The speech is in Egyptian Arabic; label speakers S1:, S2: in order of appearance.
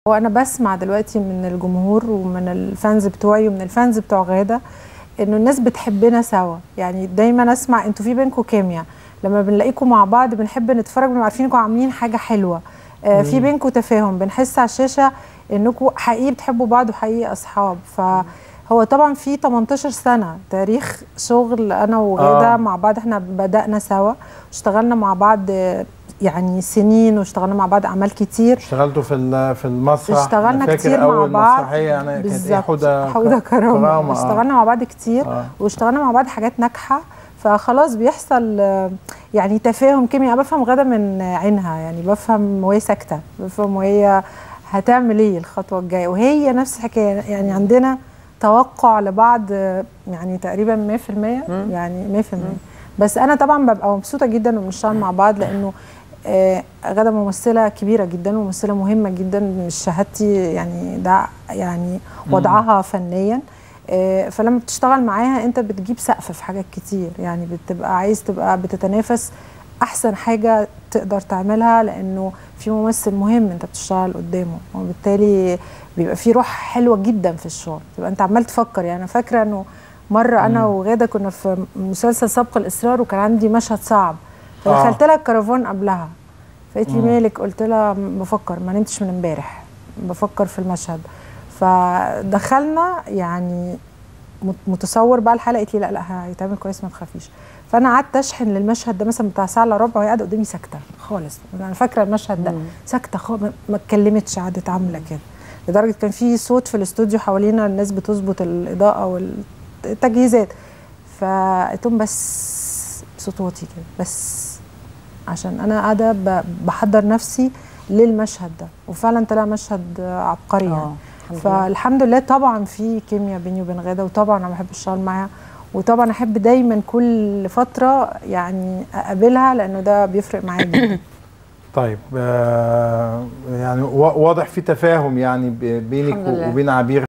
S1: وانا بسمع دلوقتي من الجمهور ومن الفانز بتوعي ومن الفانز بتوع غاده انه الناس بتحبنا سوا يعني دايما اسمع انتوا في بينكم كيمياء لما بنلاقيكم مع بعض بنحب نتفرج بنبقى عارفين انكم عاملين حاجه حلوه آه في بينكم تفاهم بنحس على الشاشه انكم حقيقي بتحبوا بعض وحقيقي اصحاب فهو طبعا في 18 سنه تاريخ شغل انا وغاده
S2: آه.
S1: مع بعض احنا بدانا سوا اشتغلنا مع بعض آه، يعني سنين واشتغلنا مع بعض اعمال كتير
S2: اشتغلتوا في ال- في المسرح
S1: اشتغلنا
S2: أنا فاكر
S1: كتير مع
S2: أول
S1: بعض
S2: مسرحيه يعني كانت ايه
S1: بالظبط.
S2: حوده
S1: حوده كرامه
S2: آه.
S1: اشتغلنا مع بعض كتير
S2: آه.
S1: واشتغلنا مع بعض حاجات ناجحه فخلاص بيحصل آه، يعني تفاهم كيمياء أنا بفهم غدا من عينها يعني بفهم وهي ساكته بفهم وهي هتعمل ايه الخطوه الجايه وهي نفس الحكايه يعني عندنا توقع لبعض آه، يعني تقريبا 100% يعني 100% بس انا طبعا ببقى مبسوطه جدا وبنشتغل مع بعض لانه آه، غدا ممثله كبيره جدا وممثله مهمه جدا مش شهادتي يعني ده يعني وضعها فنيا آه، فلما بتشتغل معاها انت بتجيب سقف في حاجات كتير يعني بتبقى عايز تبقى بتتنافس احسن حاجه تقدر تعملها لانه في ممثل مهم انت بتشتغل قدامه وبالتالي بيبقى في روح حلوه جدا في الشغل تبقى انت عمال تفكر يعني أنا فاكره انه مره انا وغاده كنا في مسلسل سبق الاصرار وكان عندي مشهد صعب فدخلت لها الكرفان قبلها فقالت لي مالك قلت لها بفكر ما نمتش من امبارح بفكر في المشهد فدخلنا يعني مت- متصور بقى الحلقه قالت لي لا لا هيتعمل كويس ما تخافيش فانا قعدت اشحن للمشهد ده مثلا بتاع ساعه الا ربع وهي قاعده قدامي ساكته خالص انا فاكره المشهد ده ساكته خالص ما- ما اتكلمتش قعدت عامله كده لدرجه كان في صوت في الاستوديو حوالينا الناس بتظبط الاضاءه والتجهيزات فقلت لهم بس بصوت واطي كده بس عشان انا قاعده ب- بحضر نفسي للمشهد ده وفعلا طلع مشهد عبقري يعني
S3: آه، الحمد لله.
S1: فالحمد لله طبعا في كيمياء بيني وبين غاده وطبعا انا بحب اشتغل معاها وطبعا احب دايما كل فتره يعني اقابلها لانه ده بيفرق معايا جدا
S2: طيب آه يعني وا- واضح في تفاهم يعني ب- بينك
S3: الحمد لله.
S2: وبين عبير